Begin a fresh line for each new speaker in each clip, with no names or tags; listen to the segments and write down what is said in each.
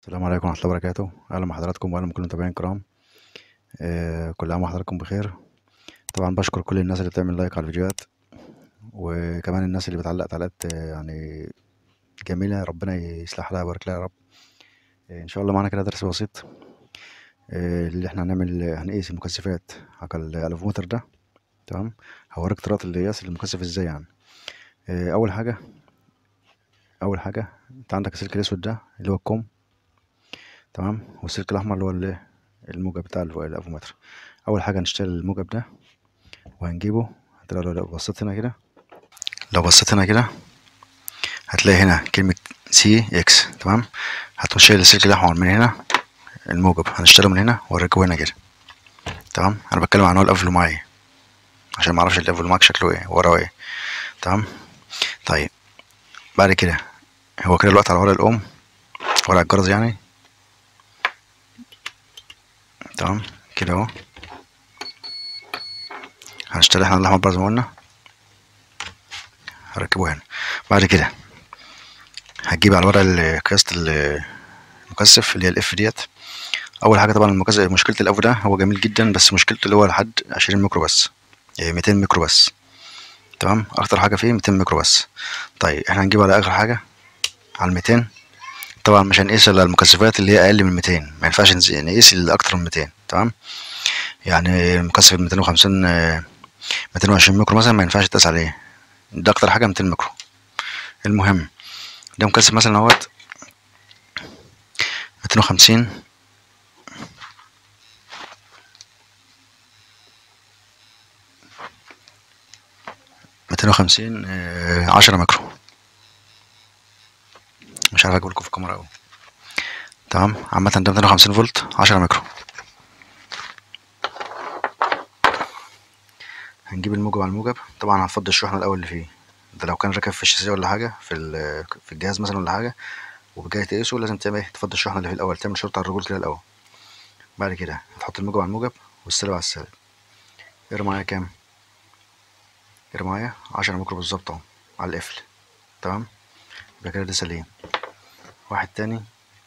السلام عليكم ورحمة الله وبركاته أهلا بحضراتكم وأهلا بكل المتابعين الكرام آه كل عام وحضراتكم بخير طبعا بشكر كل الناس اللي بتعمل لايك على الفيديوهات وكمان الناس اللي بتعلق تعليقات آه، يعني جميلة ربنا يصلح لها ويبارك لها يا رب آه إن شاء الله معانا كده درس بسيط آه اللي احنا هنعمل هنقيس المكثفات على الألفومتر ده تمام هوريك طريقة القياس المكثف ازاي يعني آه أول حاجة أول حاجة أنت عندك السلك الأسود ده اللي هو الكم تمام والسلك الأحمر اللي هو الايه الموجب بتاع الف- الأفومتر أول حاجة هنشتغل الموجب ده وهنجيبه هتلاقي لو لو بصيت هنا كده لو بصيت هنا كده هتلاقي هنا كلمة سي اكس تمام هتقوم شايل السلك الأحمر من هنا الموجب هنشتغله من هنا وأركبه هنا كده تمام أنا بتكلم عن هو القفل معايا عشان معرفش القفل معاك شكله ايه ورا ايه تمام طيب بعد كده هو كده الوقت على ورق الأم ورق الجرس يعني تمام كده اهو هنشتغل احنا الأحمر بقى زي ما قلنا هركبه هنا بعد كده هتجيب على ورق ال- قياسة ال- المكثف اللي هي الاف ديت اول حاجه طبعا المكثف مشكله الافو ده هو جميل جدا بس مشكلته اللي هو لحد 20 ميكرو بس يعني 200 ميكرو بس تمام اكتر حاجه فيه 200 ميكرو بس طيب احنا هنجيب على اخر حاجه على 200 طبعا مش هنقيس الا المكثفات اللي هي اقل من 200 ما ينفعش نز- نقيس اللي اكتر من 200 تمام يعني مكثف 250 آه، 220 ميكرو مثلا ما ينفعش تقيس عليه ده اكتر حاجه 200 ميكرو المهم ده مكثف مثلا اهوت 250 250 آه، 10 ميكرو مش عارف اجيب لكم في الكاميرا قوي تمام عامة ده 250 فولت 10 ميكرو هنجيب الموجب على الموجب طبعا هنفضي الشحنة الأول اللي فيه ده لو كان راكب في الشاسيه ولا حاجة في ال- في الجهاز مثلا ولا حاجة وجاي تقيسه لازم تعمل ايه تفضي الشحنة اللي في الأول تعمل شرط على الرجول كده الأول بعد كده هتحط الموجب على الموجب والسالب على السالب اقرا معايا كام اقرا معايا 10 ميكرو بالظبط اهو على القفل تمام يبقى كده ده سليم واحد تاني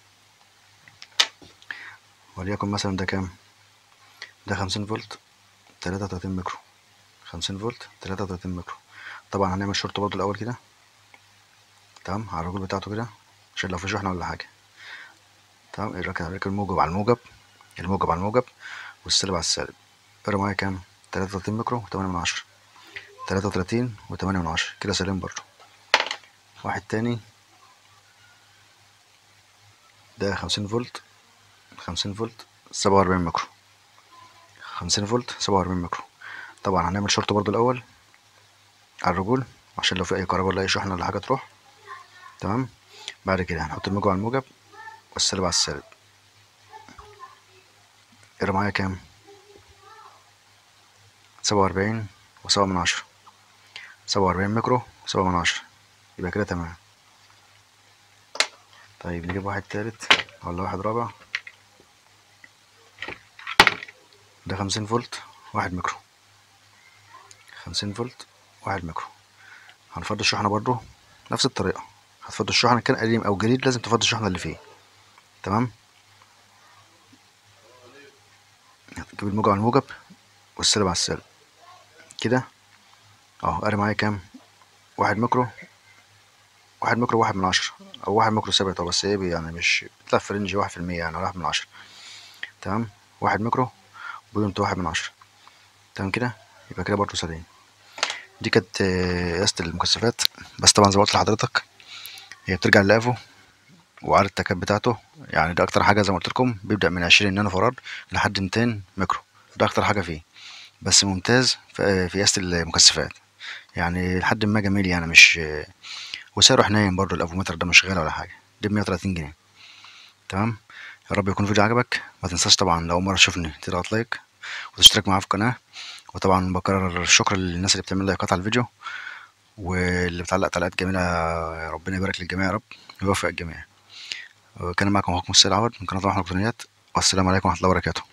وليكن مثلا ده كام ده 50 فولت 33 ميكرو 50 فولت 33 ميكرو طبعا هنعمل شورت برضو الاول كده تمام على الرجول بتاعته كده عشان لو في شحنه ولا حاجه تمام الركب الركب الموجب على الموجب الموجب على الموجب والسالب على السالب اقرا معايا كام 33 ميكرو و8 من عشرة 33 و8 من عشرة كده سليم برضو واحد تاني ده 50 فولت 50 فولت 47 ميكرو 50 فولت 47 ميكرو طبعا هنعمل شورت برضو الاول على الرجول عشان لو في اي كهرباء ولا اي شحنه ولا حاجه تروح تمام بعد كده هنحط الموجب على الموجب والسالب على السالب اقرا معايا كام سبعة وأربعين وسبعة من عشرة سبعة وأربعين ميكرو وسبعة من عشرة يبقى كده تمام طيب نجيب واحد تالت ولا واحد رابع ده خمسين فولت واحد ميكرو خمسين فولت واحد ميكرو هنفضي الشحنة برضو نفس الطريقة هتفضي الشحنة كان قديم أو جديد لازم تفضي الشحنة اللي فيه تمام هتجيب الموجب على الموجب والسالب على السالب كده اهو قاري معايا كام واحد ميكرو واحد ميكرو واحد من عشرة أو واحد ميكرو ثابت هو بس ايه بي- يعني مش بيطلع في رينج واحد في المية يعني واحد من عشرة تمام واحد ميكرو بوينت واحد من عشرة تمام كده يبقى كده برضه سليم دي كانت آه، قياسة المكثفات بس طبعا زي ما قلت لحضرتك هي بترجع للافو وعدد التكات بتاعته يعني ده اكتر حاجه زي ما قلت لكم بيبدا من 20 نانو فراد لحد 200 ميكرو ده اكتر حاجه فيه بس ممتاز في في قياس المكثفات يعني لحد ما جميل يعني مش وسعره حنين برضه الافومتر ده مش غالي ولا حاجه دي ب 130 جنيه تمام يا رب يكون الفيديو عجبك ما تنساش طبعا لو أول مره تشوفني تضغط لايك وتشترك معايا في القناه وطبعا بكرر الشكر للناس اللي بتعمل لايكات على الفيديو واللي بتعلق تعليقات جميله يا ربنا يبارك للجميع يا رب ويوفق الجميع كان معكم اخوكم السيد عوض من قناه رحمه الالكترونيات والسلام عليكم ورحمه الله وبركاته